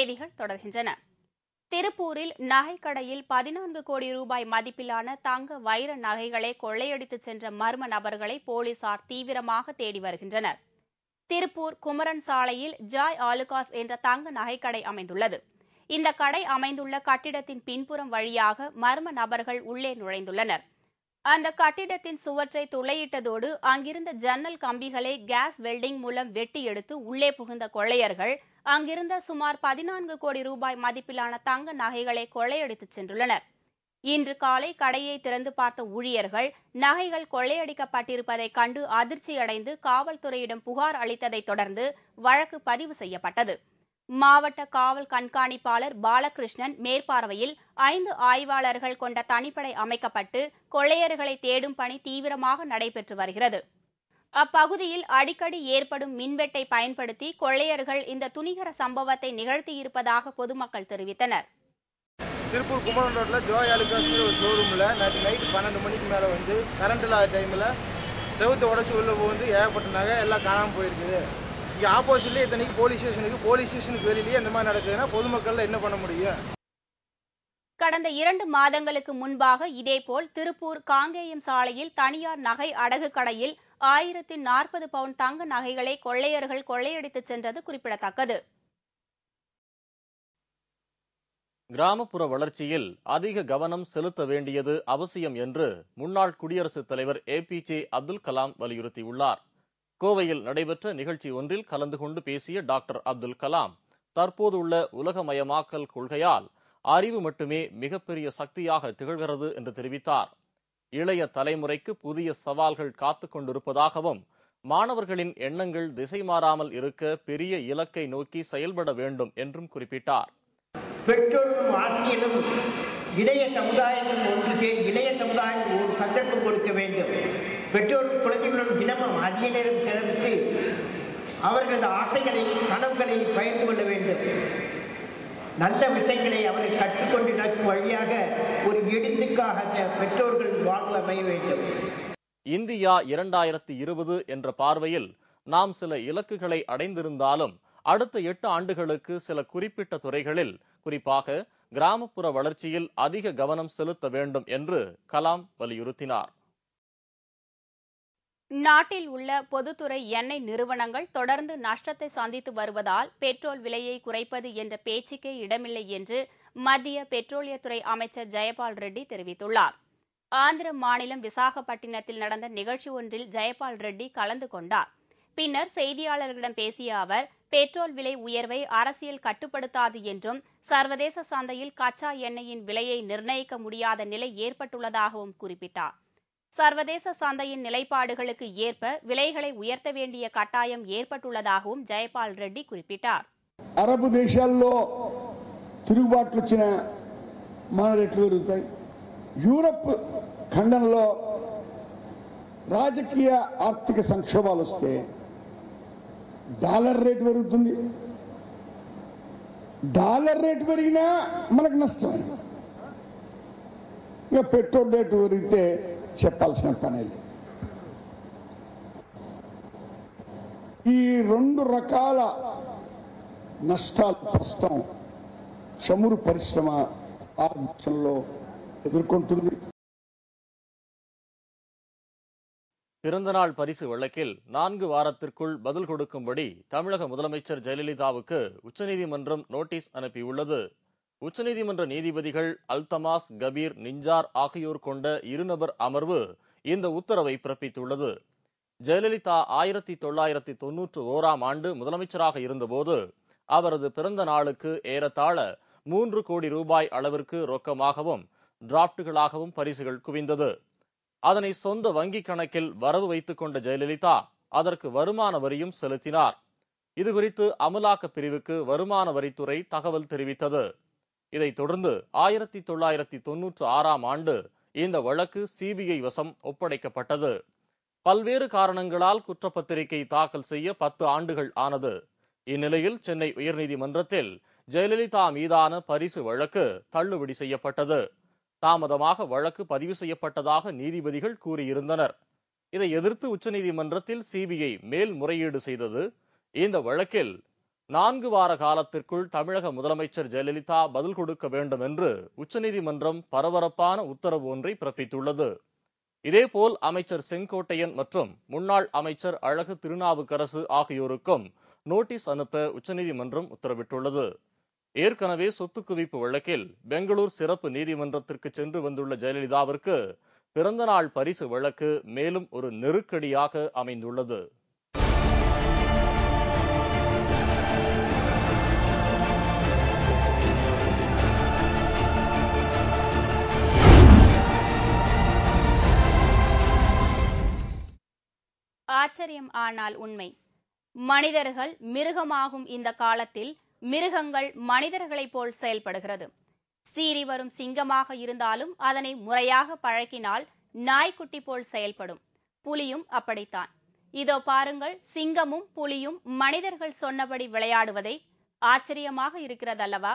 செய்திகள் தொடர்கின்றன திருப்பூரில் நகைக்கடையில் பதினான்கு கோடி ரூபாய் மதிப்பிலான தங்க வைர நகைகளை கொள்ளையடித்துச் சென்ற மர்ம நபர்களை போலீசார் தீவிரமாக தேடி வருகின்றனர் திருப்பூர் குமரன் சாலையில் ஜாய் ஆலுகாஸ் என்ற தங்க நகைக்கடை அமைந்துள்ளது இந்த கடை அமைந்துள்ள கட்டிடத்தின் பின்புறம் வழியாக மர்ம நபர்கள் உள்ளே நுழைந்துள்ளனர் அந்த கட்டிடத்தின் சுவற்றை துளையிட்டதோடு அங்கிருந்த ஜன்னல் கம்பிகளை கேஸ் வெல்டிங் மூலம் வெட்டி எடுத்து உள்ளே புகுந்த கொள்ளையர்கள் அங்கிருந்த சுமார் பதினான்கு கோடி ரூபாய் மதிப்பிலான தங்க நகைகளை கொள்ளையடித்துச் சென்றுள்ளனர் இன்று காலை கடையை திறந்து பார்த்த ஊழியர்கள் நகைகள் கொள்ளையடிக்கப்பட்டிருப்பதைக் கண்டு அதிர்ச்சியடைந்து காவல்துறையிடம் புகார் அளித்ததைத் தொடர்ந்து வழக்கு பதிவு செய்யப்பட்டது மாவட்ட காவல் கண்காணிப்பாளர் பாலகிருஷ்ணன் மேற்பார்வையில் ஐந்து ஆய்வாளர்கள் கொண்ட தனிப்படை அமைக்கப்பட்டு கொள்ளையர்களை தேடும் பணி தீவிரமாக நடைபெற்று வருகிறது அப்பகுதியில் அடிக்கடி ஏற்படும் மின்வெட்டை பயன்படுத்தி கொள்ளையர்கள் இந்த துணிகர சம்பவத்தை நிகழ்த்தியிருப்பதாக பொதுமக்கள் தெரிவித்தனர் திருப்பூர் குமரன் ரோட்டில் ஜோய் அலுகாஸ் ஒரு ஷோரூமில் நேற்று நைட்டு பன்னெண்டு மணிக்கு மேலே வந்து கரண்ட் இல்லாத டைமில் செவுத்தை உடச்சி உள்ளே வந்து ஏகப்பட்ட நகை எல்லாம் காணாமல் போயிருக்குது இங்கே ஆப்போசிட்லேயே இத்தனைக்கு போலீஸ் ஸ்டேஷனுக்கு போலீஸ் ஸ்டேஷனுக்கு வெளியிலேயே இந்த மாதிரி நடக்குதுன்னா பொதுமக்கள் என்ன பண்ண முடியும் கடந்த இரண்டு மாதங்களுக்கு முன்பாக இதேபோல் திருப்பூர் காங்கேயம் சாலையில் தனியார் நகை அடகு கடையில் ஆயிரத்தி நாற்பது பவுண்ட் தங்க நகைகளை கொள்ளையர்கள் கொள்ளையடித்துச் சென்றது குறிப்பிடத்தக்கது கிராமப்புற வளர்ச்சியில் அதிக கவனம் செலுத்த வேண்டியது அவசியம் என்று முன்னாள் குடியரசுத் தலைவர் A P J Abdul Kalam வலியுறுத்தியுள்ளார் கோவையில் நடைபெற்ற நிகழ்ச்சி ஒன்றில் கலந்து கொண்டு பேசிய டாக்டர் அப்துல் கலாம் தற்போதுள்ள உலகமயமாக்கல் கொள்கையால் அறிவு மட்டுமே மிகப்பெரிய சக்தியாக திகழ்கிறது என்று தெரிவித்தார் இளைய தலைமுறைக்கு புதிய சவால்கள் காத்துக் கொண்டிருப்பதாகவும் மாணவர்களின் எண்ணங்கள் திசை மாறாமல் இருக்க பெரிய இலக்கை நோக்கி செயல்பட வேண்டும் என்றும் குறிப்பிட்டார் பெற்றோரும் ஆசிரியரும் இளைய சமுதாயமும் ஒன்று சேர் இளைய சமுதாயம் ஒரு சந்தர்ப்பம் கொடுக்க வேண்டும் பெற்றோரும் குழந்தைகளும் தினமும் அதிக நேரம் செலவிட்டு அவர்களது ஆசைகளை கனவுகளை பகிர்ந்து கொள்ள வேண்டும் நல்ல விஷயங்களை அவர்கள் கற்றுக்கொண்டு நடக்கும் வழியாக ஒரு எடுத்துக்காக பெற்றோர்கள் வாழ்வு அமைய வேண்டும் இந்தியா இரண்டாயிரத்தி இருபது என்ற பார்வையில் நாம் சில இலக்குகளை அடைந்திருந்தாலும் அடுத்த எட்டு ஆண்டுகளுக்கு சில குறிப்பிட்ட துறைகளில் குறிப்பாக கிராமப்புற வளர்ச்சியில் அதிக கவனம் செலுத்த வேண்டும் என்று கலாம் வலியுறுத்தினார் நாட்டில் உள்ள பொதுத்துறை எண்ணெய் நிறுவனங்கள் தொடர்ந்து நஷ்டத்தை சந்தித்து வருவதால் பெட்ரோல் விலையை குறைப்பது என்ற பேச்சுக்கே இடமில்லை என்று மத்திய பெட்ரோலியத்துறை அமைச்சர் ஜெயபால் ரெட்டி தெரிவித்துள்ளார் ஆந்திர மாநிலம் விசாகப்பட்டினத்தில் நடந்த நிகழ்ச்சி ஒன்றில் ஜெயபால் ரெட்டி கலந்து கொண்டார் பின்னர் செய்தியாளர்களிடம் பேசிய அவர் பெட்ரோல் விலை உயர்வை அரசியல் கட்டுப்படுத்தாது என்றும் சர்வதேச சந்தையில் கச்சா எண்ணெயின் விலையை நிர்ணயிக்க முடியாத நிலை ஏற்பட்டுள்ளதாகவும் குறிப்பிட்டார் சர்வதேச சந்தையின் நிலைப்பாடுகளுக்கு ஏற்ப விலைகளை உயர்த்த வேண்டிய கட்டாயம் ஏற்பட்டுள்ளதாகவும் ஜெயபால் ரெட்டி குறிப்பிட்டார் అరబ్ దేశాల్లో తిరుగుబాట్లు వచ్చిన మన రేట్లు పెరుగుతాయి యూరప్ ఖండంలో రాజకీయ ఆర్థిక సంక్షోభాలు వస్తే డాలర్ రేటు పెరుగుతుంది డాలర్ రేటు పెరిగినా మనకు నష్టం ఇంకా పెట్రోల్ రేటు పెరిగితే చెప్పాల్సిన పని లేదు ఈ రెండు రకాల నష్టాలు ప్రస్తుతం చమురు పరిశ్రమ ఆ దేశంలో ఎదుర్కొంటుంది பிறந்தநாள் பரிசு வழக்கில் நான்கு வாரத்திற்குள் பதில் கொடுக்கும்படி தமிழக முதலமைச்சர் ஜெயலலிதாவுக்கு உச்சநீதிமன்றம் நோட்டீஸ் அனுப்பியுள்ளது உச்சநீதிமன்ற நீதிபதிகள் அல்தமாஸ் கபீர் நிஞ்சார் ஆகியோர் கொண்ட இருநபர் அமர்வு இந்த உத்தரவை பிறப்பித்துள்ளது ஜெயலலிதா ஆயிரத்தி தொள்ளாயிரத்தி தொன்னூற்று ஓராம் ஆண்டு முதலமைச்சராக இருந்தபோது அவரது பிறந்த நாளுக்கு ஏறத்தாழ மூன்று கோடி ரூபாய் அளவிற்கு ரொக்கமாகவும் டிராப்டுகளாகவும் பரிசுகள் குவிந்தது அதனை சொந்த வங்கிக் கணக்கில் வரவு வைத்துக் கொண்ட ஜெயலலிதா அதற்கு வருமான வரியும் செலுத்தினார் இதுகுறித்து அமலாக்க பிரிவுக்கு வருமான வரித்துறை தகவல் தெரிவித்தது இதைத் தொடர்ந்து ஆயிரத்தி தொள்ளாயிரத்தி தொன்னூற்று ஆறாம் ஆண்டு இந்த வழக்கு சிபிஐ வசம் ஒப்படைக்கப்பட்டது பல்வேறு காரணங்களால் குற்றப்பத்திரிகை தாக்கல் செய்ய பத்து ஆண்டுகள் ஆனது இந்நிலையில் சென்னை உயர்நீதிமன்றத்தில் ஜெயலலிதா மீதான பரிசு வழக்கு தள்ளுபடி செய்யப்பட்டது தாமதமாக வழக்கு பதிவு செய்யப்பட்டதாக நீதிபதிகள் கூறியிருந்தனர் இதை எதிர்த்து உச்சநீதிமன்றத்தில் சிபிஐ மேல்முறையீடு செய்தது இந்த வழக்கில் நான்கு வார காலத்திற்குள் தமிழக முதலமைச்சர் ஜெயலலிதா பதில் கொடுக்க வேண்டும் என்று உச்சநீதிமன்றம் பரபரப்பான உத்தரவு ஒன்றை பிறப்பித்துள்ளது இதேபோல் அமைச்சர் செங்கோட்டையன் மற்றும் முன்னாள் அமைச்சர் அழகு திருநாவுக்கரசு ஆகியோருக்கும் நோட்டீஸ் அனுப்ப உச்சநீதிமன்றம் உத்தரவிட்டுள்ளது ஏற்கனவே சொத்து குவிப்பு வழக்கில் பெங்களூர் சிறப்பு நீதிமன்றத்திற்கு சென்று வந்துள்ள ஜெயலலிதாவிற்கு பிறந்தநாள் பரிசு வழக்கு மேலும் ஒரு நெருக்கடியாக அமைந்துள்ளது ஆச்சரியம் ஆனால் உண்மை மனிதர்கள் மிருகமாகும் இந்த காலத்தில் மிருகங்கள் மனிதர்களைப் போல் செயல்படுகிறது சீறி வரும் சிங்கமாக இருந்தாலும் அதனை முறையாக பழக்கினால் நாய்க்குட்டி போல் செயல்படும் புலியும் அப்படித்தான் இதோ பாருங்கள் சிங்கமும் புலியும் மனிதர்கள் சொன்னபடி விளையாடுவதை ஆச்சரியமாக இருக்கிறதல்லவா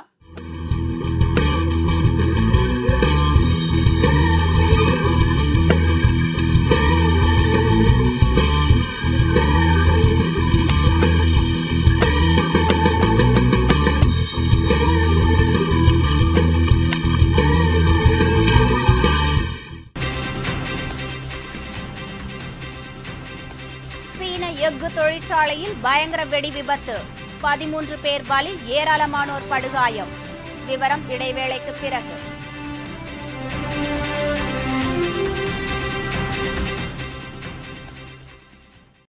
சீன எஃகு தொழிற்சாலையில் பயங்கர வெடி விபத்து பதிமூன்று பேர் பலி ஏராளமானோர் படுகாயம் விவரம் இடைவேளைக்கு பிறகு